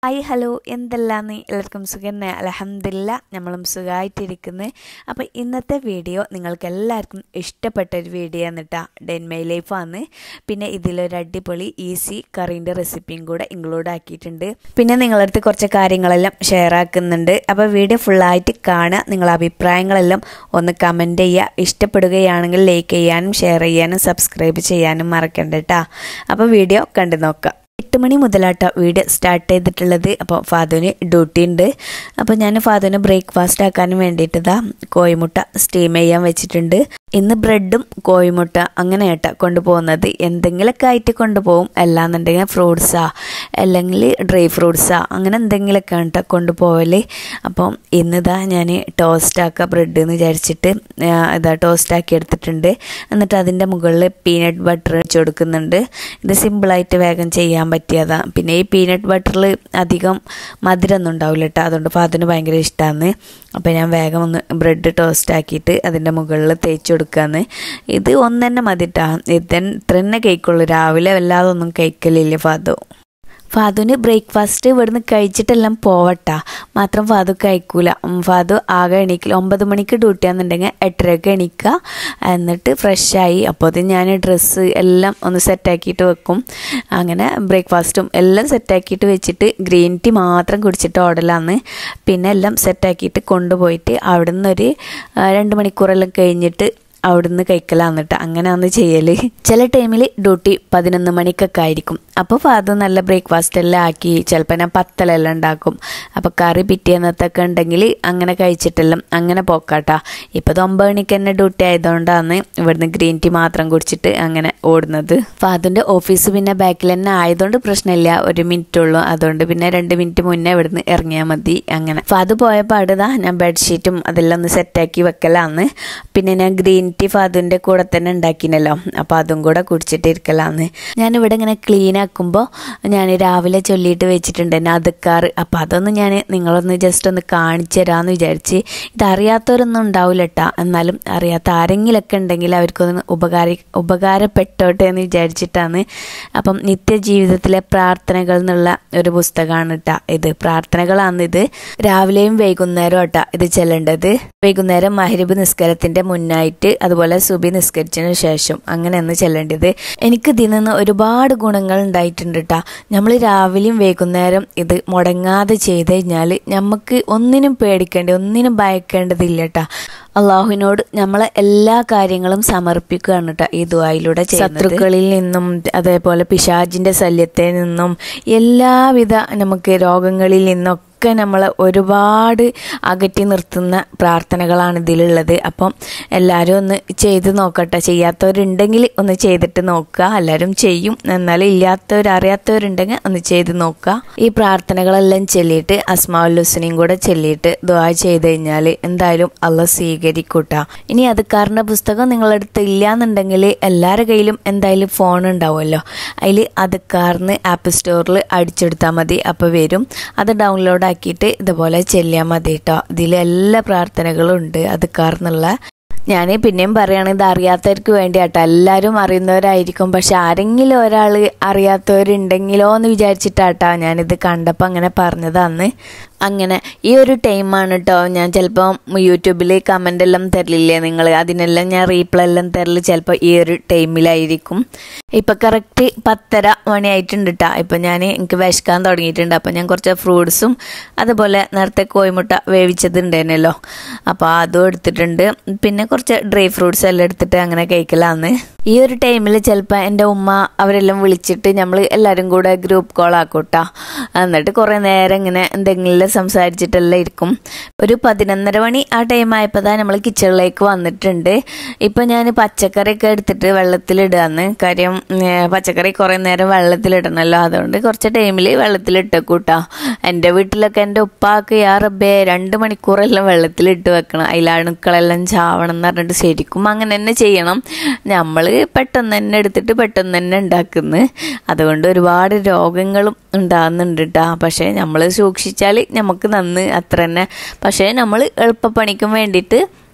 hi hello എന്തെല്ലാന്ന് എല്ലാവർക്കും സുഖന്നെ അലഹമില്ല നമ്മളും സുഖമായിട്ടിരിക്കുന്നത് അപ്പോൾ ഇന്നത്തെ വീഡിയോ നിങ്ങൾക്ക് എല്ലാവർക്കും ഇഷ്ടപ്പെട്ട ഒരു വീഡിയോ എന്നിട്ടാ ഡെൻമൈ ലൈഫാണ് പിന്നെ ഇതിലൊരു അടിപൊളി ഈസി കറീൻ്റെ റെസിപ്പിയും കൂടെ ഇൻക്ലൂഡ് ആക്കിയിട്ടുണ്ട് പിന്നെ നിങ്ങളടുത്ത് കുറച്ച് കാര്യങ്ങളെല്ലാം ഷെയർ ആക്കുന്നുണ്ട് അപ്പോൾ വീഡിയോ ഫുള്ളായിട്ട് കാണുക നിങ്ങളുടെ അഭിപ്രായങ്ങളെല്ലാം ഒന്ന് കമൻറ്റ് ചെയ്യുക ഇഷ്ടപ്പെടുകയാണെങ്കിൽ ലൈക്ക് ചെയ്യാനും ഷെയർ ചെയ്യാനും സബ്സ്ക്രൈബ് ചെയ്യാനും മറക്കണ്ട കേട്ടോ അപ്പോൾ വീഡിയോ കണ്ടു നോക്കാം എട്ട് മണി മുതലാട്ടോ വീഡിയോ സ്റ്റാർട്ട് ചെയ്തിട്ടുള്ളത് അപ്പോൾ ഫാദുവിന് ഡ്യൂട്ടി ഉണ്ട് അപ്പോൾ ഞാൻ ഫാദുവിന് ബ്രേക്ക്ഫാസ്റ്റ് ആക്കാനും വേണ്ടിയിട്ടതാ കോഴിമുട്ട സ്റ്റീം ചെയ്യാൻ വെച്ചിട്ടുണ്ട് ഇന്ന് ബ്രെഡും കോഴിമുട്ട അങ്ങനെ കേട്ടോ കൊണ്ടുപോകുന്നത് എന്തെങ്കിലുമൊക്കെ ആയിട്ട് കൊണ്ടുപോകും അല്ലാന്നുണ്ടെങ്കിൽ ഫ്രൂട്ട്സാ അല്ലെങ്കിൽ ഡ്രൈ ഫ്രൂട്ട്സാ അങ്ങനെ എന്തെങ്കിലുമൊക്കെ കേട്ടോ കൊണ്ടുപോകല് അപ്പം ഇന്നിതാ ഞാൻ ടോസ്റ്റ് ആക്കുക ബ്രെഡ് എന്ന് വിചാരിച്ചിട്ട് ഇതാ ടോസ്റ്റ് ആക്കി എടുത്തിട്ടുണ്ട് എന്നിട്ട് അതിൻ്റെ മുകളിൽ പീനട്ട് ബട്ടർ വെച്ച് കൊടുക്കുന്നുണ്ട് ഇത് സിമ്പിളായിട്ട് വേഗം ചെയ്യാൻ പറ്റിയതാണ് പിന്നെ ഈ പീനട്ട് ബട്ടറിൽ അധികം മധുരമൊന്നും ഉണ്ടാവില്ല കേട്ടോ അതുകൊണ്ട് ഫാദറിന് ഭയങ്കര ഇഷ്ടമാണ് അപ്പോൾ ഞാൻ വേഗം ഒന്ന് ബ്രെഡ് ടോസ്റ്റ് ആക്കിയിട്ട് അതിൻ്റെ മുകളിൽ തേച്ച് കൊടുക്കുകയാണ് ഇത് ഒന്ന് തന്നെ മതി കേട്ടോ ഇത് ഇത്ര തന്നെ കഴിക്കുള്ളൂ രാവിലെ വല്ലാതെ ഒന്നും കഴിക്കലില്ല ഫാദു ഫാദുവിന് ബ്രേക്ക്ഫാസ്റ്റ് ഇവിടുന്ന് കഴിച്ചിട്ടെല്ലാം പോവട്ടാ മാത്രം ഫാദു കഴിക്കൂല ഫാദു ആകെ എണീക്കില്ല ഒമ്പത് മണിക്ക് ഡ്യൂട്ടി ആണെന്നുണ്ടെങ്കിൽ എട്ടരയ്ക്ക് എണീക്കുക എന്നിട്ട് ഫ്രഷായി അപ്പോൾ ഞാൻ ഡ്രസ്സ് എല്ലാം ഒന്ന് സെറ്റാക്കിയിട്ട് വെക്കും അങ്ങനെ ബ്രേക്ക്ഫാസ്റ്റും എല്ലാം സെറ്റാക്കിയിട്ട് വെച്ചിട്ട് ഗ്രീൻ ടീ മാത്രം കുടിച്ചിട്ട് ഓടലാന്ന് പിന്നെ എല്ലാം സെറ്റാക്കിയിട്ട് കൊണ്ടുപോയിട്ട് അവിടെ നിന്നൊരു രണ്ട് മണിക്കൂറെല്ലാം കഴിഞ്ഞിട്ട് അവിടുന്ന് കഴിക്കലാന്ന് കേട്ടോ അങ്ങനെയാന്ന് ചെയ്യൽ ചില ടൈമിൽ ഡ്യൂട്ടി പതിനൊന്ന് മണിക്കൊക്കെ ആയിരിക്കും അപ്പോൾ ഫാദർ നല്ല ബ്രേക്ക്ഫാസ്റ്റ് എല്ലാം ആക്കി ചിലപ്പോൾ ഞാൻ പത്തലെല്ലാം ഉണ്ടാക്കും അപ്പോൾ കറി പിറ്റേന്നത്തൊക്കെ ഉണ്ടെങ്കിൽ അങ്ങനെ കഴിച്ചിട്ടെല്ലാം അങ്ങനെ പോക്കാട്ടാ ഇപ്പോൾ ഇത് ഒമ്പത് മണിക്ക് തന്നെ ഡ്യൂട്ടി ആയതുകൊണ്ടാണ് ഇവിടുന്ന് ഗ്രീൻ ടീ മാത്രം കുടിച്ചിട്ട് അങ്ങനെ ഓടുന്നത് ഫാദറിൻ്റെ ഓഫീസ് പിന്നെ ബാക്കിൽ തന്നെ ആയതുകൊണ്ട് പ്രശ്നമില്ല ഒരു മിനിറ്റ് ഉള്ളൂ അതുകൊണ്ട് പിന്നെ രണ്ട് മിനിറ്റ് മുന്നേ ഇവിടുന്ന് ഇറങ്ങിയാൽ മതി അങ്ങനെ ഫാദർ പോയ പാടുതാ ഞാൻ ബെഡ്ഷീറ്റും അതെല്ലാം ഒന്ന് സെറ്റാക്കി വെക്കലാന്ന് പിന്നെ ഞാൻ ഗ്രീൻ ടീ ഫാദറിൻ്റെ കൂടെ തന്നെ ഉണ്ടാക്കിനല്ലോ അപ്പോൾ അതും കൂടെ കുടിച്ചിട്ട് ഇരിക്കലാന്ന് ഞാനിവിടെ ഇങ്ങനെ ക്ലീൻ ആക്കുമ്പോൾ ഞാൻ രാവിലെ ചൊല്ലിയിട്ട് വെച്ചിട്ടുണ്ട് എന്നെ അതുക്കാറ് അപ്പോൾ അതൊന്ന് ഞാൻ നിങ്ങളൊന്ന് ജസ്റ്റ് ഒന്ന് കാണിച്ചു തരാമെന്ന് വിചാരിച്ച് ഇതറിയാത്തവരൊന്നും ഉണ്ടാവില്ല കേട്ടോ എന്നാലും അറിയാത്ത ആരെങ്കിലൊക്കെ ഉണ്ടെങ്കിൽ അവർക്കൊന്ന് ഉപകാര ഉപകാരപ്പെട്ടോട്ടെ എന്ന് വിചാരിച്ചിട്ടാണ് അപ്പം നിത്യജീവിതത്തിലെ പ്രാർത്ഥനകൾ എന്നുള്ള ഒരു പുസ്തകമാണ് കേട്ടോ ഇത് പ്രാർത്ഥനകളാണ് ഇത് രാവിലെയും വൈകുന്നേരം കേട്ടോ ഇത് ചെല്ലേണ്ടത് വൈകുന്നേരം മഹരിബ് നിസ്കാരത്തിൻ്റെ മുന്നായിട്ട് അതുപോലെ സുബി നിസ്കരിച്ചതിന് ശേഷം അങ്ങനെയാണ് ചെല്ലേണ്ടത് എനിക്ക് ഇതിൽ നിന്ന് ഒരുപാട് ഗുണങ്ങൾ ഉണ്ടായിട്ടുണ്ട് കേട്ടോ നമ്മൾ രാവിലെയും വൈകുന്നേരം ഇത് മുടങ്ങാതെ ചെയ്ത് കഴിഞ്ഞാൽ നമുക്ക് ഒന്നിനും പേടിക്കേണ്ട ഒന്നിനും ഭയക്കേണ്ടതില്ല കേട്ടോ അള്ളാഹുവിനോട് നമ്മളെ എല്ലാ കാര്യങ്ങളും സമർപ്പിക്കുകയാണ് കേട്ടോ ഈ ദുബായിലൂടെ ശത്രുക്കളിൽ നിന്നും അതേപോലെ പിശാജിന്റെ ശല്യത്തിൽ നിന്നും എല്ലാവിധ നമുക്ക് രോഗങ്ങളിൽ നിന്നൊക്കെ ഒക്കെ നമ്മൾ ഒരുപാട് അകറ്റി നിർത്തുന്ന പ്രാർത്ഥനകളാണ് ഇതിലുള്ളത് അപ്പം എല്ലാവരും ഒന്ന് ചെയ്ത് നോക്കട്ടെ ചെയ്യാത്തവരുണ്ടെങ്കിൽ ഒന്ന് ചെയ്തിട്ട് നോക്കുക എല്ലാവരും ചെയ്യും എന്നാൽ ഇല്ലാത്തവർ അറിയാത്തവരുണ്ടെങ്കിൽ ഒന്ന് ചെയ്ത് നോക്കുക ഈ പ്രാർത്ഥനകളെല്ലാം ചൊല്ലിയിട്ട് അസ്മാവുൽ ഹുസനെയും കൂടെ ചൊല്ലിയിട്ട് ദ്വാ ചെയ്ത് കഴിഞ്ഞാൽ എന്തായാലും അള്ള സ്വീകരിക്കൂട്ട ഇനി അത് കാറിൻ്റെ പുസ്തകം നിങ്ങളുടെ അടുത്ത് ഇല്ലാന്നുണ്ടെങ്കിൽ എല്ലാവരുടെ കയ്യിലും എന്തായാലും ഫോൺ ഉണ്ടാവുമല്ലോ അതിൽ അത് കാറിന് ആപ്പ് സ്റ്റോറിൽ അടിച്ചെടുത്താൽ മതി അപ്പോൾ വരും അത് ഡൗൺലോഡ് ആക്കിയിട്ട് ഇതുപോലെ ചെല്ലിയാൽ മതി കേട്ടോ ഇതിൽ എല്ലാ പ്രാർത്ഥനകളും ഉണ്ട് അത് കാർന്നുള്ള ഞാൻ പിന്നെയും പറയുകയാണെങ്കിൽ ഇത് അറിയാത്തവർക്ക് വേണ്ടിയാട്ടോ എല്ലാവരും അറിയുന്നവരായിരിക്കും പക്ഷെ ആരെങ്കിലും ഒരാൾ അറിയാത്തവരുണ്ടെങ്കിലോ എന്ന് വിചാരിച്ചിട്ടാട്ടോ ഞാനിത് കണ്ടപ്പോൾ അങ്ങനെ പറഞ്ഞതാണ് അങ്ങനെ ഈ ഒരു ടൈമാണ് കേട്ടോ ഞാൻ ചിലപ്പോൾ യൂട്യൂബിൽ കമൻ്റ് എല്ലാം തരലില്ലേ നിങ്ങൾ അതിനെല്ലാം ഞാൻ റീപ്ലൈ എല്ലാം തരൽ ചിലപ്പോൾ ഈ ഒരു ടൈമിലായിരിക്കും ഇപ്പം കറക്റ്റ് പത്തര മണിയായിട്ടുണ്ട് കേട്ടോ ഇപ്പം ഞാൻ എനിക്ക് വിശക്കാൻ തുടങ്ങിയിട്ടുണ്ട് അപ്പം ഞാൻ കുറച്ച് ഫ്രൂട്ട്സും അതുപോലെ നേരത്തെ കോഴിമുട്ട വേവിച്ചതുണ്ടായിരുന്നല്ലോ അപ്പോൾ അതും എടുത്തിട്ടുണ്ട് പിന്നെ കുറച്ച് ഡ്രൈ ഫ്രൂട്ട്സ് എല്ലാം എടുത്തിട്ട് അങ്ങനെ കഴിക്കലാന്ന് ഈ ഒരു ടൈമിൽ ചിലപ്പോൾ എൻ്റെ ഉമ്മ അവരെല്ലാം വിളിച്ചിട്ട് നമ്മൾ എല്ലാവരും കൂടെ ഗ്രൂപ്പ് കോൾ ആക്കൂട്ടാ എന്നിട്ട് കുറേ നേരം ഇങ്ങനെ എന്തെങ്കിലും സംസാരിച്ചിട്ടെല്ലാം ഇരിക്കും ഒരു പതിനൊന്നര മണി ആ ടൈം ആയപ്പോൾ തന്നെ നമ്മൾ കിച്ചണിലേക്ക് വന്നിട്ടുണ്ട് ഇപ്പം ഞാൻ പച്ചക്കറിയൊക്കെ എടുത്തിട്ട് വെള്ളത്തിലിടുകയെന്ന് കാര്യം പച്ചക്കറി കുറേ നേരം വെള്ളത്തിലിടണമല്ലോ അതുകൊണ്ട് കുറച്ച് ടൈമിൽ വെള്ളത്തിലിട്ടേക്കൂട്ടാ എൻ്റെ വീട്ടിലൊക്കെ എൻ്റെ ഉപ്പാക്ക് യാ റബ്ബേ രണ്ട് മണിക്കൂറെല്ലാം വെള്ളത്തിലിട്ട് വെക്കണം അതിൽ അണുക്കളെല്ലാം ചാവണം എന്ന് പറഞ്ഞിട്ട് ശരിക്കും അങ്ങനെ തന്നെ ചെയ്യണം നമ്മൾ പെട്ടെന്ന് തന്നെ എടുത്തിട്ട് പെട്ടെന്ന് തന്നെ ഉണ്ടാക്കുന്നു അതുകൊണ്ട് ഒരുപാട് രോഗങ്ങളും ഉണ്ടാകുന്നുണ്ട് കേട്ടോ പക്ഷേ നമ്മൾ സൂക്ഷിച്ചാൽ നമുക്ക് നന്ന് അത്ര തന്നെ പക്ഷേ നമ്മൾ എളുപ്പപ്പണിക്കും വേണ്ടിയിട്ട്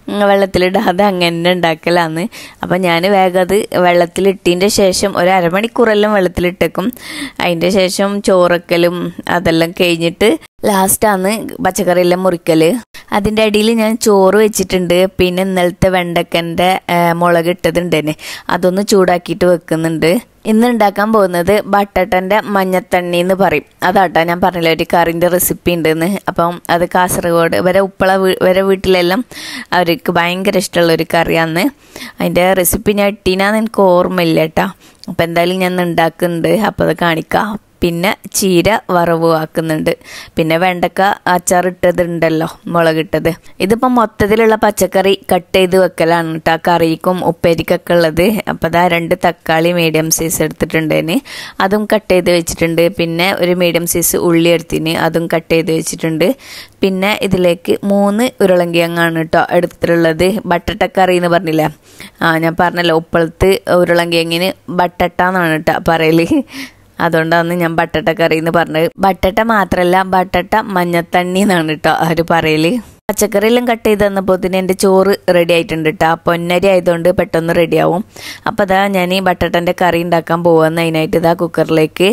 വെള്ളത്തിലിടാതെ അങ്ങനെ ഉണ്ടാക്കലാന്ന് അപ്പം ഞാൻ വേഗം അത് വെള്ളത്തിലിട്ടതിൻ്റെ ശേഷം ഒരു അരമണിക്കൂറെല്ലാം വെള്ളത്തിലിട്ടേക്കും അതിൻ്റെ ശേഷം ചോറക്കലും അതെല്ലാം കഴിഞ്ഞിട്ട് ലാസ്റ്റാണ് പച്ചക്കറിയെല്ലാം മുറിക്കൽ അതിൻ്റെ അടിയിൽ ഞാൻ ചോറ് വെച്ചിട്ടുണ്ട് പിന്നെ ഇന്നലത്തെ വെണ്ടക്കൻ്റെ മുളക് ഇട്ടതുണ്ട് അതൊന്ന് ചൂടാക്കിയിട്ട് വെക്കുന്നുണ്ട് ഇന്ന് ഉണ്ടാക്കാൻ പോകുന്നത് ബട്ടട്ടൻ്റെ മഞ്ഞത്തണ്ണി എന്ന് പറയും അതാട്ടോ ഞാൻ പറഞ്ഞില്ല ഒരു കറിൻ്റെ റെസിപ്പി ഉണ്ടെന്ന് അപ്പം അത് കാസർഗോഡ് വരെ ഉപ്പള വരെ വീട്ടിലെല്ലാം അവർക്ക് ഭയങ്കര ഇഷ്ടമുള്ള ഒരു കറിയാന്ന് അതിൻ്റെ റെസിപ്പി ഞാൻ ഇട്ടീനാന്ന് എനിക്ക് ഓർമ്മയില്ല കേട്ടോ അപ്പം എന്തായാലും ഞാൻ ഉണ്ടാക്കുന്നുണ്ട് അപ്പോൾ അത് കാണിക്കാം പിന്നെ ചീര വറവ് ആക്കുന്നുണ്ട് പിന്നെ വെണ്ടക്ക അച്ചാറിട്ടതുണ്ടല്ലോ മുളകിട്ടത് ഇതിപ്പോൾ മൊത്തത്തിലുള്ള പച്ചക്കറി കട്ട് ചെയ്ത് വെക്കലാണ് കേട്ടോ കറിക്കും ഉപ്പേരിക്കൊക്കെ ഉള്ളത് അപ്പോൾ അതാ രണ്ട് തക്കാളി മീഡിയം സൈസ് എടുത്തിട്ടുണ്ടേന് അതും കട്ട് ചെയ്ത് വെച്ചിട്ടുണ്ട് പിന്നെ ഒരു മീഡിയം സൈസ് ഉള്ളി എടുത്തിന് അതും കട്ട് ചെയ്ത് വെച്ചിട്ടുണ്ട് പിന്നെ ഇതിലേക്ക് മൂന്ന് ഉരുളങ്കിഴങ്ങാണ് കേട്ടോ എടുത്തിട്ടുള്ളത് ബട്ടട്ടക്കറി എന്ന് പറഞ്ഞില്ലേ ആ ഞാൻ പറഞ്ഞല്ലോ ഉപ്പളത്ത് ഉരുളങ്കിഴങ്ങിന് ബട്ടട്ട എന്നാണ് കേട്ടോ പറയല് അതുകൊണ്ടാണ് ഞാൻ ബട്ടട്ട കറി എന്ന് പറഞ്ഞത് ബട്ടട്ട മാത്രമല്ല ബട്ടട്ട മഞ്ഞത്തണ്ണി എന്നാണ് കേട്ടോ അവർ പറയല് പച്ചക്കറിയെല്ലാം കട്ട് ചെയ്ത് തന്നപ്പോൾ തന്നെ എൻ്റെ ചോറ് റെഡി ആയിട്ടുണ്ട് കേട്ടോ പൊന്നരി ആയതുകൊണ്ട് പെട്ടെന്ന് റെഡിയാവും അപ്പോൾ അതാ ഞാൻ ഈ ബട്ടട്ടൻ്റെ കറി ഉണ്ടാക്കാൻ പോകുന്ന അതിനായിട്ട് ഇതാ കുക്കറിലേക്ക്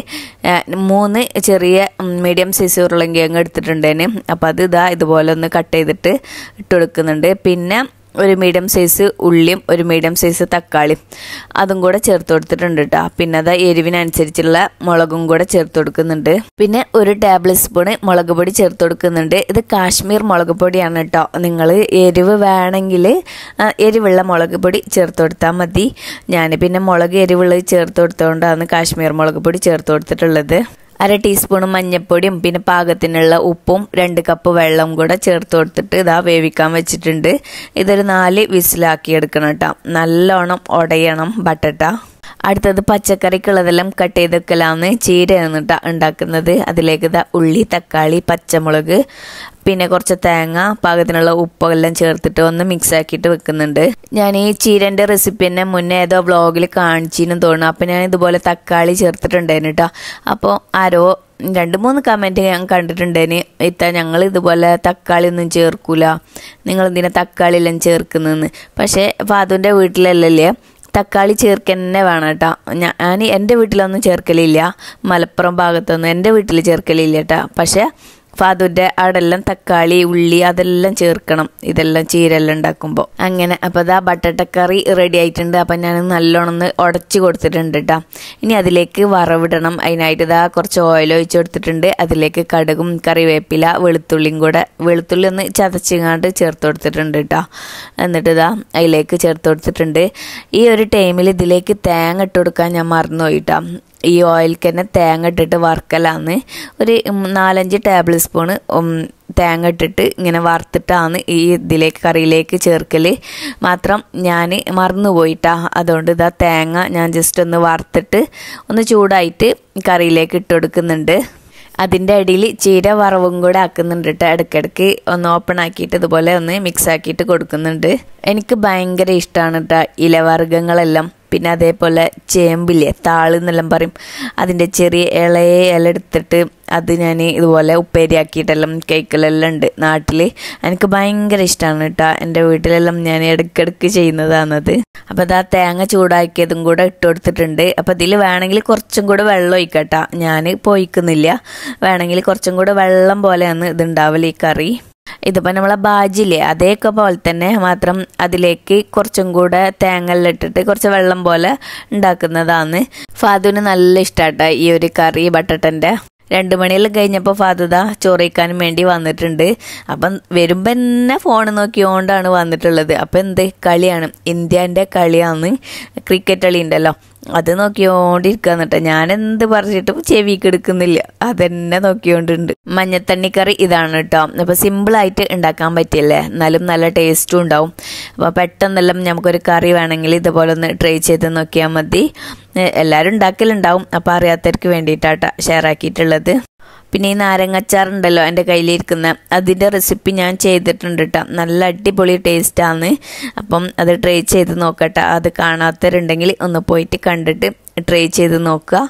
മൂന്ന് ചെറിയ മീഡിയം സൈസ് ഉരുളങ്കിഴങ്ങ് എടുത്തിട്ടുണ്ടേന് അപ്പോൾ അത് ഇതാ ഇതുപോലെ ഒന്ന് കട്ട് ചെയ്തിട്ട് ഇട്ട് കൊടുക്കുന്നുണ്ട് പിന്നെ ഒരു മീഡിയം സൈസ് ഉള്ളിയും ഒരു മീഡിയം സൈസ് തക്കാളിയും അതും കൂടെ ചേർത്ത് കൊടുത്തിട്ടുണ്ട് കേട്ടോ പിന്നെ അത് എരിവിനനുസരിച്ചുള്ള മുളകും കൂടെ ചേർത്ത് കൊടുക്കുന്നുണ്ട് പിന്നെ ഒരു ടേബിൾ സ്പൂണ് മുളക് പൊടി ചേർത്ത് കൊടുക്കുന്നുണ്ട് ഇത് കാശ്മീർ മുളക് പൊടിയാണ് കേട്ടോ നിങ്ങൾ എരിവ് വേണമെങ്കിൽ എരിവുള്ള മുളക് പൊടി ചേർത്ത് കൊടുത്താൽ മതി ഞാൻ പിന്നെ മുളക് എരിവുള്ളത് ചേർത്ത് കൊടുത്തുകൊണ്ടാണ് കാശ്മീർ മുളക് പൊടി ചേർത്ത് കൊടുത്തിട്ടുള്ളത് അര ടീസ്പൂൺ മഞ്ഞൾപ്പൊടിയും പിന്നെ പാകത്തിനുള്ള ഉപ്പും രണ്ട് കപ്പ് വെള്ളം കൂടെ ചേർത്ത് കൊടുത്തിട്ട് ഇതാ വേവിക്കാൻ വെച്ചിട്ടുണ്ട് ഇതൊരു നാല് വിസിലാക്കി എടുക്കണം കേട്ടോ നല്ലോണം ഉടയണം ബട്ടട്ട അടുത്തത് പച്ചക്കറിക്കുള്ളതെല്ലാം കട്ട് ചെയ്ത് വെക്കലാന്ന് ചീരയാണ് കേട്ടോ ഉണ്ടാക്കുന്നത് അതിലേക്ക് ഇതാ ഉള്ളി തക്കാളി പച്ചമുളക് പിന്നെ കുറച്ച് തേങ്ങ പാകത്തിനുള്ള ഉപ്പെല്ലാം ചേർത്തിട്ട് ഒന്ന് മിക്സ് ആക്കിയിട്ട് വെക്കുന്നുണ്ട് ഞാൻ ഈ ചീരൻ്റെ റെസിപ്പി തന്നെ മുന്നേ ഏതോ വ്ളോഗിൽ കാണിച്ചിനും തോന്നുന്നു അപ്പം ഞാൻ ഇതുപോലെ തക്കാളി ചേർത്തിട്ടുണ്ടായിരുന്നു കേട്ടോ അപ്പോൾ ആരോ രണ്ട് മൂന്ന് കമൻറ്റ് ഞാൻ കണ്ടിട്ടുണ്ടേന് ഇത്ത ഞങ്ങൾ ഇതുപോലെ തക്കാളി ഒന്നും ചേർക്കൂല നിങ്ങൾ എന്തിനാ തക്കാളി എല്ലാം ചേർക്കുന്നതെന്ന് പക്ഷേ ഫാദുവിൻ്റെ വീട്ടിലല്ലല്ലേ തക്കാളി ചേർക്കന്നെ വേണം കേട്ടോ ഞാൻ എൻ്റെ വീട്ടിലൊന്നും ചേർക്കലില്ല മലപ്പുറം ഭാഗത്തൊന്നും എൻ്റെ വീട്ടിൽ ചേർക്കലില്ല കേട്ടോ പക്ഷേ ഫാദുൻ്റെ അവിടെല്ലാം തക്കാളി ഉള്ളി അതെല്ലാം ചേർക്കണം ഇതെല്ലാം ചീരെല്ലാം ഉണ്ടാക്കുമ്പോൾ അങ്ങനെ അപ്പോൾ അതാ ബട്ടട്ടക്കറി റെഡി ആയിട്ടുണ്ട് അപ്പം ഞാൻ നല്ലോണം ഒന്ന് ഉടച്ച് കൊടുത്തിട്ടുണ്ട് കേട്ടോ ഇനി അതിലേക്ക് വറവിടണം അതിനായിട്ട് ഇതാ കുറച്ച് ഓയിൽ ഒഴിച്ച് കൊടുത്തിട്ടുണ്ട് അതിലേക്ക് കടുകും കറിവേപ്പില വെളുത്തുള്ളിയും കൂടെ വെളുത്തുള്ളി ഒന്ന് ചതച്ചിങ്ങാണ്ട് ചേർത്ത് കൊടുത്തിട്ടുണ്ട് കേട്ടോ എന്നിട്ട് ഇതാ അതിലേക്ക് ചേർത്ത് കൊടുത്തിട്ടുണ്ട് ഈ ഒരു ടൈമിൽ ഇതിലേക്ക് തേങ്ങ ഇട്ട് കൊടുക്കാൻ ഞാൻ മറന്നുപോയി കേട്ടോ ഈ ഓയിൽക്ക് തന്നെ തേങ്ങ ഇട്ടിട്ട് വറുക്കലാന്ന് ഒരു നാലഞ്ച് ടേബിൾ സ്പൂണ് തേങ്ങ ഇട്ടിട്ട് ഇങ്ങനെ വറുത്തിട്ടാണ് ഈ ഇതിലേക്ക് കറിയിലേക്ക് ചേർക്കൽ മാത്രം ഞാൻ മറന്നുപോയിട്ടാ അതുകൊണ്ട് ഇതാ തേങ്ങ ഞാൻ ജസ്റ്റ് ഒന്ന് വറുത്തിട്ട് ഒന്ന് ചൂടായിട്ട് കറിയിലേക്ക് ഇട്ട് കൊടുക്കുന്നുണ്ട് അതിൻ്റെ ഇടയിൽ ചീര വറവും കൂടെ ആക്കുന്നുണ്ട് കേട്ടോ ഇടയ്ക്കിടയ്ക്ക് ഒന്ന് ഓപ്പൺ ആക്കിയിട്ട് ഇതുപോലെ ഒന്ന് മിക്സ് ആക്കിയിട്ട് കൊടുക്കുന്നുണ്ട് എനിക്ക് ഭയങ്കര ഇഷ്ടമാണ് കേട്ടോ ഇലവർഗ്ഗങ്ങളെല്ലാം പിന്നെ അതേപോലെ ചേമ്പില്ലേ താള് എന്നെല്ലാം പറയും അതിൻ്റെ ചെറിയ ഇളയ ഇല എടുത്തിട്ട് അത് ഞാൻ ഇതുപോലെ ഉപ്പേരിയാക്കിയിട്ടെല്ലാം കേക്കലെല്ലാം ഉണ്ട് നാട്ടിൽ എനിക്ക് ഭയങ്കര ഇഷ്ടമാണ് കേട്ടോ എൻ്റെ വീട്ടിലെല്ലാം ഞാൻ ഇടയ്ക്കിടയ്ക്ക് ചെയ്യുന്നതാണത് അപ്പോൾ അത് ആ തേങ്ങ ചൂടാക്കിയതും കൂടെ ഇട്ട് കൊടുത്തിട്ടുണ്ട് അപ്പോൾ ഇതിൽ വേണമെങ്കിൽ കുറച്ചും കൂടെ വെള്ളം ഒഴിക്കട്ടോ ഞാൻ പോയിക്കുന്നില്ല വേണമെങ്കിൽ കുറച്ചും കൂടെ വെള്ളം പോലെയാണ് ഇതുണ്ടാവല് ഈ കറി ഇതിപ്പോൾ നമ്മളെ ബാജില്ലേ അതേക്കെ പോലെ തന്നെ മാത്രം അതിലേക്ക് കുറച്ചും കൂടെ തേങ്ങയെല്ലാം ഇട്ടിട്ട് കുറച്ച് വെള്ളം പോലെ ഉണ്ടാക്കുന്നതാണ് ഫാദുവിന് നല്ല ഇഷ്ടമാട്ടോ ഈ ഒരു കറി ബട്ടട്ടൻ്റെ രണ്ട് മണിയെല്ലാം കഴിഞ്ഞപ്പോൾ ഫാദുദ ചോറിക്കാനും വേണ്ടി വന്നിട്ടുണ്ട് അപ്പം വരുമ്പോൾ തന്നെ ഫോൺ നോക്കിയോണ്ടാണ് വന്നിട്ടുള്ളത് അപ്പം എന്ത് കളിയാണ് ഇന്ത്യൻ്റെ കളിയാണ് ക്രിക്കറ്റ് കളി ഉണ്ടല്ലോ അത് നോക്കിയോണ്ടിരിക്കുക എന്നിട്ട് ഞാൻ എന്ത് പറഞ്ഞിട്ടും ചെവിക്ക് എടുക്കുന്നില്ല അതന്നെ നോക്കിയോണ്ടുണ്ട് മഞ്ഞത്തണ്ണിക്കറി ഇതാണ് കേട്ടോ അപ്പോൾ സിമ്പിളായിട്ട് ഉണ്ടാക്കാൻ പറ്റിയല്ലേ എന്നാലും നല്ല ടേസ്റ്റും ഉണ്ടാവും അപ്പോൾ പെട്ടെന്നെല്ലാം നമുക്കൊരു കറി വേണമെങ്കിൽ ഇതുപോലെ ഒന്ന് ട്രൈ ചെയ്ത് നോക്കിയാൽ മതി എല്ലാവരും ഉണ്ടാക്കലുണ്ടാവും അപ്പോൾ അറിയാത്തവർക്ക് വേണ്ടിയിട്ടാട്ടോ ഷെയർ ആക്കിയിട്ടുള്ളത് പിന്നെ ഈ നാരങ്ങച്ചാറുണ്ടല്ലോ എൻ്റെ കയ്യിലിരിക്കുന്ന അതിൻ്റെ റെസിപ്പി ഞാൻ ചെയ്തിട്ടുണ്ട് കേട്ടോ നല്ല അടിപൊളി ടേസ്റ്റാണ് അപ്പം അത് ട്രൈ ചെയ്ത് നോക്കട്ടെ അത് കാണാത്തവരുണ്ടെങ്കിൽ ഒന്ന് പോയിട്ട് കണ്ടിട്ട് ട്രൈ ചെയ്ത് നോക്കുക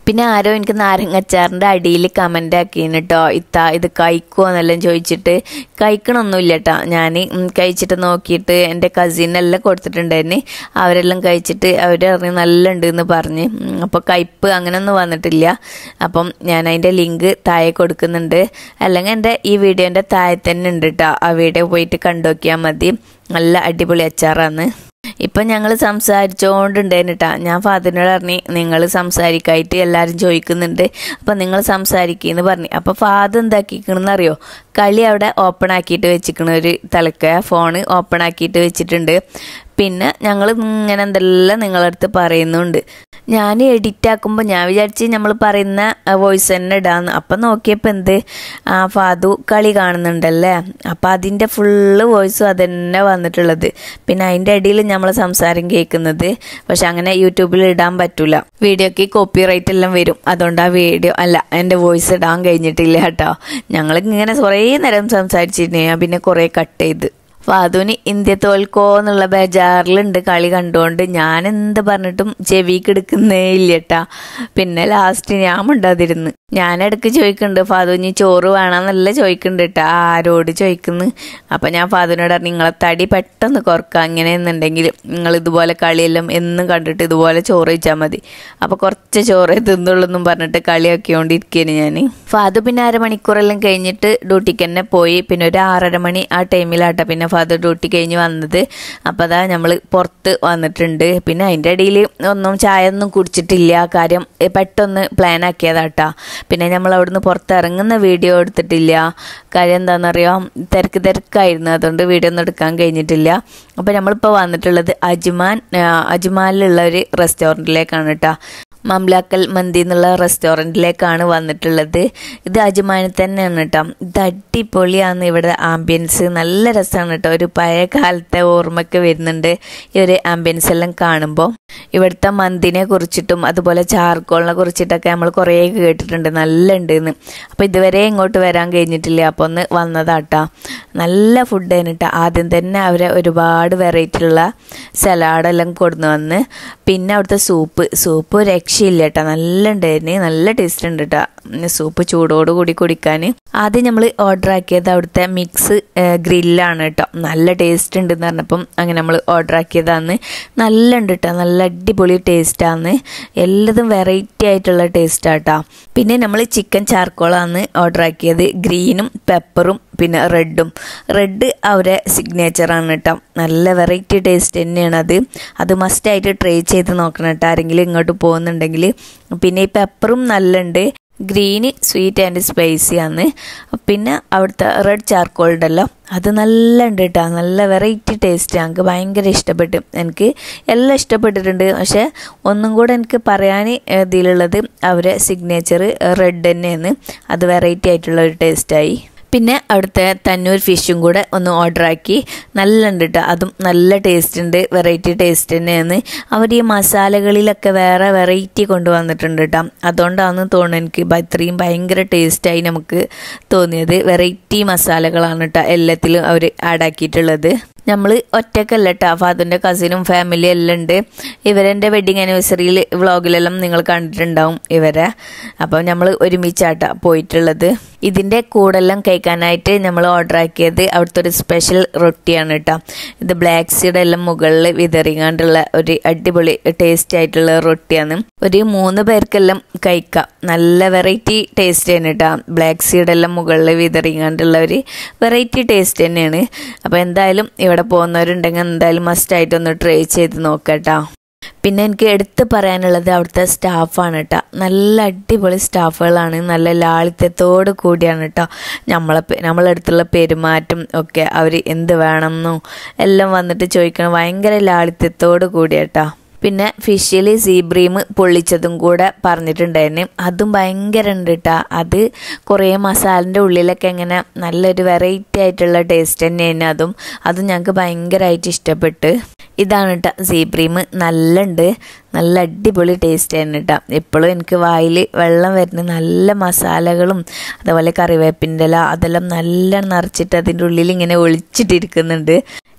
പിന്നെ ആരോ എനിക്ക് നാരങ്ങച്ചാറിൻ്റെ അടിയിൽ കമൻ്റ് ആക്കിന് കേട്ടോ ഇത്ത ഇത് കഴിക്കുമോ എന്നെല്ലാം ചോദിച്ചിട്ട് കഴിക്കണമൊന്നുമില്ല കേട്ടോ ഞാൻ കഴിച്ചിട്ട് നോക്കിയിട്ട് എൻ്റെ കസിനെല്ലാം കൊടുത്തിട്ടുണ്ടായിരുന്നു അവരെല്ലാം കഴിച്ചിട്ട് അവർ പറഞ്ഞ് നല്ല ഉണ്ട് എന്ന് പറഞ്ഞ് ഉം, അപ്പോൾ കയ്പ്പ് അങ്ങനെയൊന്നും വന്നിട്ടില്ല അപ്പം ഞാൻ അതിൻ്റെ ലിങ്ക് താഴെ കൊടുക്കുന്നുണ്ട് അല്ലെങ്കിൽ എൻ്റെ ഈ വീഡിയോൻ്റെ താഴെ തന്നെ ഉണ്ട് കേട്ടോ ആ വീഡിയോ പോയിട്ട് കണ്ടു നോക്കിയാൽ മതി നല്ല അടിപൊളി അച്ചാറാണ് ഇപ്പം ഞങ്ങൾ സംസാരിച്ചുകൊണ്ടുണ്ടായിരുന്നു കേട്ടോ ഞാൻ ഫാദറിനോട് പറഞ്ഞു നിങ്ങൾ സംസാരിക്കായിട്ട് എല്ലാവരും ചോദിക്കുന്നുണ്ട് അപ്പം നിങ്ങൾ സംസാരിക്കുമെന്ന് പറഞ്ഞു അപ്പോൾ ഫാദർ എന്താക്കിക്കണെന്ന് അറിയോ കളി അവിടെ ഓപ്പൺ ആക്കിയിട്ട് വെച്ചിക്കണ ഒരു തലക്ക ഫോണ് ഓപ്പൺ ആക്കിയിട്ട് വെച്ചിട്ടുണ്ട് പിന്നെ ഞങ്ങൾ ഇങ്ങനെ എന്തെല്ലാം നിങ്ങളടുത്ത് പറയുന്നുണ്ട് ഞാൻ എഡിറ്റ് ആക്കുമ്പോൾ ഞാൻ വിചാരിച്ച് നമ്മൾ പറയുന്ന വോയിസ് തന്നെ ഇടാന്ന് അപ്പം നോക്കിയപ്പോൾ എന്ത് ആ ഫാദു കളി കാണുന്നുണ്ടല്ലേ അപ്പം അതിൻ്റെ ഫുള്ള് വോയിസും അതന്നെ വന്നിട്ടുള്ളത് പിന്നെ അതിൻ്റെ ഇടയിൽ നമ്മൾ സംസാരം കേൾക്കുന്നത് പക്ഷെ അങ്ങനെ യൂട്യൂബിൽ ഇടാൻ പറ്റൂല വീഡിയോക്ക് കോപ്പി റൈറ്റ് എല്ലാം വരും അതുകൊണ്ട് ആ വീഡിയോ അല്ല എൻ്റെ വോയിസ് ഇടാൻ കഴിഞ്ഞിട്ടില്ല കേട്ടോ ഞങ്ങൾ ഇങ്ങനെ കുറേ നേരം സംസാരിച്ചിരുന്നു ഞാൻ പിന്നെ കുറേ കട്ട് ചെയ്ത് ഫാദുവിന് ഇന്ത്യ തോൽക്കോ എന്നുള്ള ബേജാറിലുണ്ട് കളി കണ്ടുകൊണ്ട് ഞാൻ എന്ത് പറഞ്ഞിട്ടും ചെവിക്ക് എടുക്കുന്നേ ഇല്ല കേട്ടാ പിന്നെ ലാസ്റ്റ് ഞാൻ മിണ്ടാതിരുന്ന് ഞാൻ ഇടയ്ക്ക് ചോദിക്കുന്നുണ്ട് ഫാദു ഇനി ചോറ് വേണമെന്നല്ല ചോദിക്കുന്നുണ്ട് കേട്ടാ ആരോട് ചോദിക്കുന്നു അപ്പം ഞാൻ ഫാദുവിനോട് പറഞ്ഞു നിങ്ങളെ തടി പെട്ടെന്ന് കുറക്കുക അങ്ങനെയെന്നുണ്ടെങ്കിൽ നിങ്ങൾ ഇതുപോലെ കളിയെല്ലാം എന്നും കണ്ടിട്ട് ഇതുപോലെ ചോറ് കഴിച്ചാൽ മതി അപ്പോൾ കുറച്ച് ചോറ് തിന്നുള്ളൂ എന്നും പറഞ്ഞിട്ട് കളിയാക്കിക്കൊണ്ടിരിക്കുകയാണ് ഞാൻ ഫാദു പിന്നെ അരമണിക്കൂറെല്ലാം കഴിഞ്ഞിട്ട് ഡ്യൂട്ടിക്ക് തന്നെ പോയി പിന്നെ ഒരു ആറര മണി ആ ടൈമിലാട്ടോ പിന്നെ ഫാദർ ഡ്യൂട്ടി കഴിഞ്ഞ് വന്നത് അപ്പോൾ അതാ നമ്മൾ പുറത്ത് വന്നിട്ടുണ്ട് പിന്നെ അതിൻ്റെ ഇടയിൽ ഒന്നും ചായ ഒന്നും കുടിച്ചിട്ടില്ല കാര്യം എ, പെട്ടെന്ന് പ്ലാൻ ആക്കിയതാട്ടാ പിന്നെ നമ്മൾ അവിടുന്ന് പുറത്തിറങ്ങുന്ന വീഡിയോ എടുത്തിട്ടില്ല കാര്യം എന്താണെന്നറിയാം തിരക്ക് തിരക്കായിരുന്നു അതുകൊണ്ട് വീഡിയോ ഒന്നും എടുക്കാൻ കഴിഞ്ഞിട്ടില്ല അപ്പോൾ നമ്മളിപ്പോൾ വന്നിട്ടുള്ളത് അജ്മാൻ ആ, അജ്മാനിലുള്ള ഒരു റെസ്റ്റോറൻറ്റിലേക്കാണ് കേട്ടോ മംലാക്കൽ മന്തി എന്നുള്ള റെസ്റ്റോറൻറ്റിലേക്കാണ് വന്നിട്ടുള്ളത് ഇത് അജ്മാനിൽ തന്നെയാണ് കേട്ടോ ഇത് അടിപൊളിയാണ് ഇവിടെ ആംബിയൻസ് നല്ല രസമാണ് കേട്ടോ ഒരു പഴയ കാലത്തെ ഓർമ്മയൊക്കെ വരുന്നുണ്ട് ഈ ഒരു ആംബിയൻസ് എല്ലാം കാണുമ്പോൾ ഇവിടുത്തെ മന്തിനെ കുറിച്ചിട്ടും അതുപോലെ ചാർക്കോളിനെ കുറിച്ചിട്ടൊക്കെ നമ്മൾ കുറേ കേട്ടിട്ടുണ്ട് നല്ല ഉണ്ടെന്ന് അപ്പോൾ ഇതുവരെ ഇങ്ങോട്ട് വരാൻ കഴിഞ്ഞിട്ടില്ല അപ്പോൾ ഒന്ന് വന്നതാട്ടാ നല്ല ഫുഡ് കേട്ടോ ആദ്യം തന്നെ അവരെ ഒരുപാട് വെറൈറ്റിയുള്ള സലാഡെല്ലാം കൊടുന്നു വന്ന് പിന്നെ അവിടുത്തെ സൂപ്പ് സൂപ്പ് രക്ഷയില്ല കേട്ടോ നല്ല ഉണ്ടായിരുന്നു നല്ല ടേസ്റ്റ് ഉണ്ട് കേട്ടോ സൂപ്പ് ചൂടോട് കൂടി കുടിക്കാൻ ആദ്യം നമ്മൾ ഓർഡർ ആക്കിയത് അവിടുത്തെ മിക്സ് ഗ്രില്ലാണ് കേട്ടോ നല്ല ടേസ്റ്റ് ഉണ്ടെന്ന് പറഞ്ഞപ്പം അങ്ങനെ നമ്മൾ ഓർഡർ ആക്കിയതാണ് നല്ല ഉണ്ട് കേട്ടോ നല്ല അടിപൊളി ടേസ്റ്റാണ് എല്ലാതും വെറൈറ്റി ആയിട്ടുള്ള ടേസ്റ്റാട്ടോ പിന്നെ നമ്മൾ ചിക്കൻ ചാർക്കോളാണ് ഓർഡർ ആക്കിയത് ഗ്രീനും പെപ്പറും പിന്നെ റെഡും റെഡ് അവരെ സിഗ്നേച്ചറാണ് കേട്ടോ നല്ല വെറൈറ്റി ടേസ്റ്റ് തന്നെയാണ് അത് അത് മസ്റ്റായിട്ട് ട്രൈ ചെയ്ത് നോക്കണം കേട്ടോ ആരെങ്കിലും ഇങ്ങോട്ട് പോകുന്നുണ്ടെങ്കിൽ പിന്നെ ഈ പെപ്പറും നല്ലുണ്ട് ഗ്രീന് സ്വീറ്റ് ആൻഡ് സ്പൈസി ആണ് പിന്നെ അവിടുത്തെ റെഡ് ചാർക്കോൾ ഉണ്ടല്ലോ അത് നല്ല ഉണ്ട് കേട്ടോ നല്ല വെറൈറ്റി ടേസ്റ്റ് ഞങ്ങൾക്ക് ഭയങ്കര ഇഷ്ടപ്പെട്ടു എനിക്ക് എല്ലാം ഇഷ്ടപ്പെട്ടിട്ടുണ്ട് പക്ഷേ ഒന്നും കൂടെ എനിക്ക് പറയാൻ ഇതിലുള്ളത് അവരെ സിഗ്നേച്ചർ റെഡ് തന്നെയാണ് അത് വെറൈറ്റി ആയിട്ടുള്ള ഒരു ടേസ്റ്റായി പിന്നെ അവിടുത്തെ തന്നൂർ ഫിഷും കൂടെ ഒന്ന് ഓർഡർ ആക്കി നല്ല ഉണ്ട് കേട്ടോ അതും നല്ല ടേസ്റ്റ് ഉണ്ട് വെറൈറ്റി ടേസ്റ്റ് തന്നെയാണ് അവർ ഈ മസാലകളിലൊക്കെ വേറെ വെറൈറ്റി കൊണ്ടുവന്നിട്ടുണ്ട് കേട്ടോ അതുകൊണ്ടാണെന്ന് തോന്നുന്നു എനിക്ക് ബ- ഇത്രയും ഭയങ്കര ടേസ്റ്റായി നമുക്ക് തോന്നിയത് വെറൈറ്റി മസാലകളാണ് കേട്ടോ എല്ലാത്തിലും അവർ ആഡാക്കിയിട്ടുള്ളത് നമ്മൾ ഒറ്റക്കല്ല കേട്ടോ ഫാദറിൻ്റെ കസിനും ഫാമിലി എല്ലാം ഉണ്ട് ഇവരെൻ്റെ വെഡിങ് ആനിവേഴ്സറിയിൽ വ്ളോഗിലെല്ലാം നിങ്ങൾ കണ്ടിട്ടുണ്ടാവും ഇവരെ അപ്പോൾ നമ്മൾ ഒരുമിച്ചാട്ടാ പോയിട്ടുള്ളത് ഇതിൻ്റെ കൂടെല്ലാം കഴിക്കാനായിട്ട് നമ്മൾ ഓർഡർ ആക്കിയത് അവിടുത്തെ ഒരു സ്പെഷ്യൽ റൊട്ടിയാണ് കേട്ടോ ഇത് ബ്ലാക്ക് സീഡ് എല്ലാം മുകളിൽ വിതറിങ്ങാണ്ടുള്ള ഒരു അടിപൊളി ടേസ്റ്റ് ആയിട്ടുള്ള റൊട്ടിയാണ് ഒരു മൂന്ന് പേർക്കെല്ലാം കഴിക്കാം നല്ല വെറൈറ്റി ടേസ്റ്റ് തന്നെ കേട്ടോ ബ്ലാക്ക് സീഡ് എല്ലാം മുകളിൽ വിതറിങ്ങാണ്ടുള്ള ഒരു വെറൈറ്റി ടേസ്റ്റ് തന്നെയാണ് അപ്പോൾ എന്തായാലും ഇവിടെ പോകുന്നവരുണ്ടെങ്കിൽ എന്തായാലും മസ്റ്റായിട്ട് ഒന്ന് ട്രൈ ചെയ്ത് നോക്കട്ടോ പിന്നെ എനിക്ക് എടുത്ത് പറയാനുള്ളത് അവിടുത്തെ സ്റ്റാഫാണ് കേട്ടോ നല്ല അടിപൊളി സ്റ്റാഫുകളാണ് നല്ല ലാളിത്യത്തോട് കൂടിയാണ് കേട്ടോ നമ്മളെ പെ- നമ്മളെ അടുത്തുള്ള പെരുമാറ്റം ഒക്കെ അവർ എന്ത് വേണമെന്നും എല്ലാം വന്നിട്ട് ചോദിക്കണം ഭയങ്കര ലാളിത്യത്തോട് കൂടിയാട്ടോ പിന്നെ ഫിഷിൽ സീബ്രീം പൊള്ളിച്ചതും കൂടെ പറഞ്ഞിട്ടുണ്ടായിരുന്നു അതും ഭയങ്കര ഉണ്ട് കേട്ടോ അത് കുറേ മസാലൻ്റെ ഉള്ളിലൊക്കെ ഇങ്ങനെ നല്ലൊരു വെറൈറ്റി ആയിട്ടുള്ള ടേസ്റ്റ് തന്നെയാണ് അതും അതും ഞങ്ങൾക്ക് ഭയങ്കരമായിട്ട് ഇഷ്ടപ്പെട്ട് ഇതാണ് കേട്ടോ സീബ്രീം നല്ല ഉണ്ട് നല്ല അടിപൊളി ടേസ്റ്റ് തന്നെ കേട്ടോ എപ്പോഴും എനിക്ക് വായിൽ വെള്ളം വരുന്ന നല്ല മസാലകളും അതുപോലെ കറിവേപ്പിൻ്റെ ഇല അതെല്ലാം നല്ല നിറച്ചിട്ട് അതിൻ്റെ ഉള്ളിൽ ഇങ്ങനെ ഒളിച്ചിട്ടിരിക്കുന്നുണ്ട്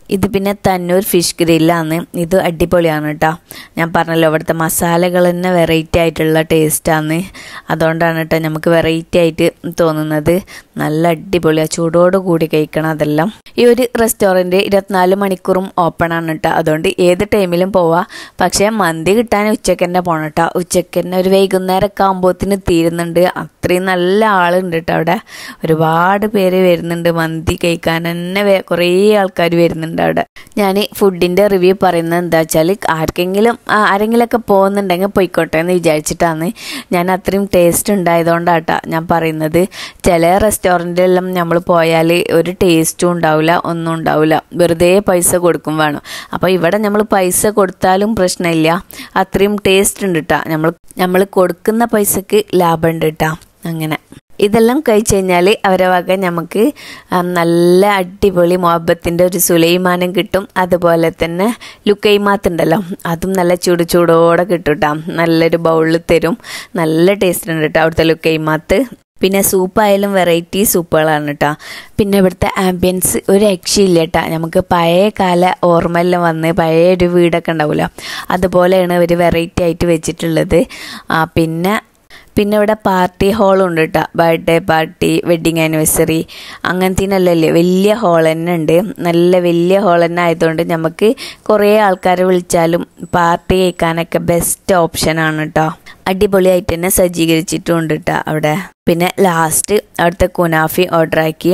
ഇത് പിന്നെ തന്നൂർ ഫിഷ് ഗ്രില്ലാണ് ഇത് അടിപൊളിയാണ് കേട്ടോ ഞാൻ പറഞ്ഞല്ലോ ഇവിടുത്തെ മസാലകൾ തന്നെ വെറൈറ്റി ആയിട്ടുള്ള ടേസ്റ്റാണ് അതുകൊണ്ടാണ് കേട്ടോ നമുക്ക് വെറൈറ്റി ആയിട്ട് തോന്നുന്നത് നല്ല അടിപൊളിയാണ് ചൂടോട് കൂടി കഴിക്കണം അതെല്ലാം ഈ ഒരു റെസ്റ്റോറൻറ്റ് ഇരുപത്തിനാല് മണിക്കൂറും ഓപ്പൺ ആണ് കേട്ടോ അതുകൊണ്ട് ഏത് ടൈമിലും പോവാം പക്ഷേ മന്തി കിട്ടാൻ ഉച്ചയ്ക്ക് തന്നെ പോകണം കേട്ടോ ഉച്ചയ്ക്ക് തന്നെ ഒരു വൈകുന്നേരമൊക്കെ ആകുമ്പോഴത്തിന് തീരുന്നുണ്ട് അത്രയും നല്ല ആളുണ്ട് കേട്ടോ അവിടെ ഒരുപാട് പേര് വരുന്നുണ്ട് മന്തി കഴിക്കാൻ തന്നെ വേ- കുറേ ആൾക്കാർ വരുന്നുണ്ട് അവിടെ ഞാൻ ഫുഡിൻ്റെ റിവ്യൂ പറയുന്നത് എന്താ വെച്ചാൽ ആർക്കെങ്കിലും ആ, ആരെങ്കിലുമൊക്കെ പോകുന്നുണ്ടെങ്കിൽ പോയിക്കോട്ടെ എന്ന് വിചാരിച്ചിട്ടാണ് ഞാൻ അത്രയും ടേസ്റ്റ് ഉണ്ടായതുകൊണ്ടാട്ടാ ഞാൻ പറയുന്നത് ചില റെസ്റ്റോറൻറ്റിലെല്ലാം നമ്മൾ പോയാൽ ഒരു ടേസ്റ്റും ഉണ്ടാവില്ല ഒന്നും ഉണ്ടാവില്ല വെറുതെ പൈസ കൊടുക്കും വേണം അപ്പോൾ ഇവിടെ നമ്മൾ പൈസ കൊടുത്താലും പ്രശ്നമില്ല അത്രയും ടേസ്റ്റ് ഉണ്ട് കേട്ടോ നമ്മൾ നമ്മൾ കൊടുക്കുന്ന പൈസക്ക് ലാഭം ഉണ്ട് കേട്ടോ അങ്ങനെ ഇതെല്ലാം കഴിച്ചു കഴിഞ്ഞാൽ അവരെ വക നമുക്ക് ആ, നല്ല അടിപൊളി മൊഹബത്തിൻ്റെ ഒരു സുലൈമാനം കിട്ടും അതുപോലെ തന്നെ ലുക്കൈമാത്ത് ഉണ്ടല്ലോ അതും നല്ല ചൂട് ചൂടോടെ കിട്ടും കേട്ടോ നല്ലൊരു ബൗളിൽ തരും നല്ല ടേസ്റ്റ് ഉണ്ട് കേട്ടോ അവിടുത്തെ ലുക്കൈമാത്ത് പിന്നെ സൂപ്പായാലും വെറൈറ്റി സൂപ്പുകളാണ് കേട്ടോ പിന്നെ ഇവിടുത്തെ ആംബിയൻസ് ഒരു രക്ഷയില്ല കേട്ടോ നമുക്ക് പഴയ കാല ഓർമ്മയെല്ലാം വന്ന് പഴയ ഒരു വീടൊക്കെ ഉണ്ടാവുമല്ലോ അതുപോലെയാണ് ഒരു വെറൈറ്റി ആയിട്ട് വെച്ചിട്ടുള്ളത് ആ, പിന്നെ പിന്നെ ഇവിടെ പാർട്ടി ഹാളും ഉണ്ട് കേട്ടോ ബർത്ത്ഡേ പാർട്ടി വെഡിങ് ആനിവേഴ്സറി അങ്ങനത്തേനല്ലേ വലിയ ഹാൾ തന്നെ ഉണ്ട് നല്ല വലിയ ഹാൾ തന്നെ ആയതുകൊണ്ട് നമുക്ക് കുറേ ആൾക്കാരെ വിളിച്ചാലും പാർട്ടി കഴിക്കാനൊക്കെ ബെസ്റ്റ് ഓപ്ഷനാണ് കേട്ടോ അടിപൊളിയായിട്ട് തന്നെ സജ്ജീകരിച്ചിട്ടുണ്ട് കേട്ടോ അവിടെ പിന്നെ ലാസ്റ്റ് അവിടുത്തെ കുനാഫി ഓർഡർ ആക്കി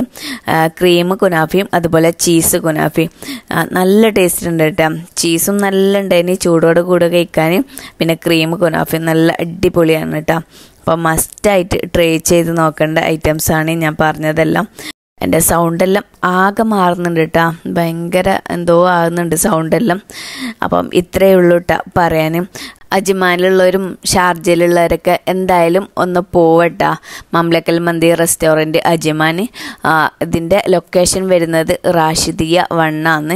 ക്രീം കുനാഫിയും അതുപോലെ ചീസ് കുനാഫിയും ആ, നല്ല ടേസ്റ്റ് ഉണ്ട് കേട്ടോ ചീസും നല്ല ഉണ്ടായിന് ചൂടോട് കൂടെ കഴിക്കാൻ പിന്നെ ക്രീം കുനാഫിയും നല്ല അടിപൊളിയാണ് കേട്ടോ അപ്പോൾ മസ്റ്റായിട്ട് ട്രൈ ചെയ്ത് നോക്കേണ്ട ഐറ്റംസാണ് ഞാൻ പറഞ്ഞതെല്ലാം എൻ്റെ സൗണ്ടെല്ലാം ആകെ മാറുന്നുണ്ട് കേട്ടോ ഭയങ്കര എന്തോ ആകുന്നുണ്ട് സൗണ്ടെല്ലാം അപ്പം ഇത്രയേ ഉള്ളൂ കേട്ടോ പറയാനും അജ്മാനിലുള്ളവരും ഷാർജയിലുള്ളവരൊക്കെ എന്തായാലും ഒന്ന് പോവട്ടാ മംലക്കൽ മന്തി റെസ്റ്റോറൻറ്റ് അജ്മാൻ ഇതിൻ്റെ ലൊക്കേഷൻ വരുന്നത് റാഷിദിയ വണ്ണാന്ന്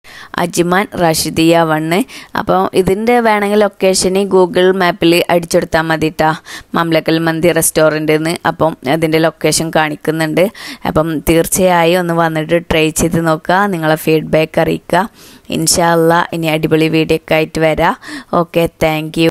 അജ്മാൻ റാഷിദിയ വണ്ണ് അപ്പോൾ ഇതിൻ്റെ വേണമെങ്കിൽ ലൊക്കേഷന് ഗൂഗിൾ മാപ്പിൽ അടിച്ചെടുത്താൽ മതി കേട്ടോ മംലക്കൽ മന്തി റെസ്റ്റോറൻറ്റ് എന്ന് അപ്പം അതിൻ്റെ ലൊക്കേഷൻ കാണിക്കുന്നുണ്ട് അപ്പം തീർച്ചയായും ഒന്ന് വന്നിട്ട് ട്രൈ ചെയ്ത് നോക്കുക നിങ്ങളെ ഫീഡ്ബാക്ക് അറിയിക്കുക ഇൻഷാല്ല ഇനി അടിപൊളി വീഡിയോ ഒക്കെ ആയിട്ട് വരാം ഓക്കെ താങ്ക്